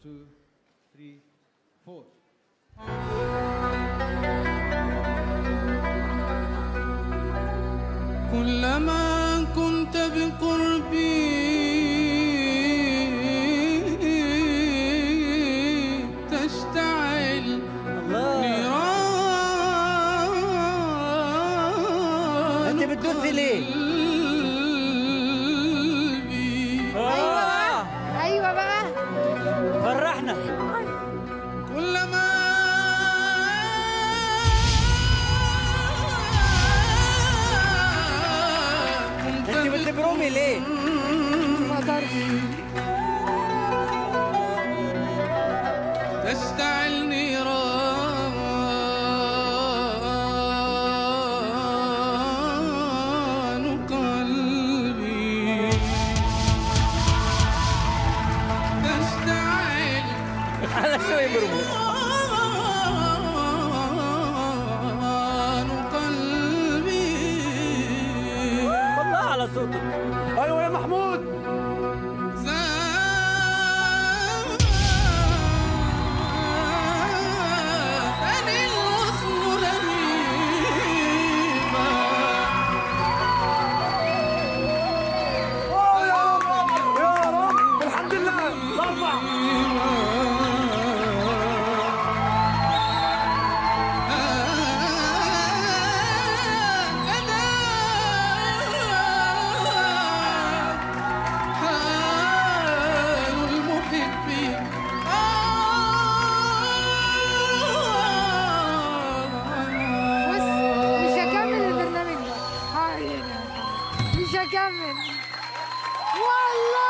two, three, four. كلما كنت بقربي تشتعل نيران انت بتدوسي ليه؟ قلبي آه. ايوه بقى فرحنا كلما كنت انت بتبرمي ليه؟ ما اقدرش تشتعل نيران قلبي تشتعل على شو يبرموا؟ نيران قلبي والله على صوتك ايوه يا محمود زادني الوصل لهيبا آه يا رب يا رب الحمد لله ارفع حال المحب بص مش هكمل البرنامج ده حقيقي. مش هكمل والله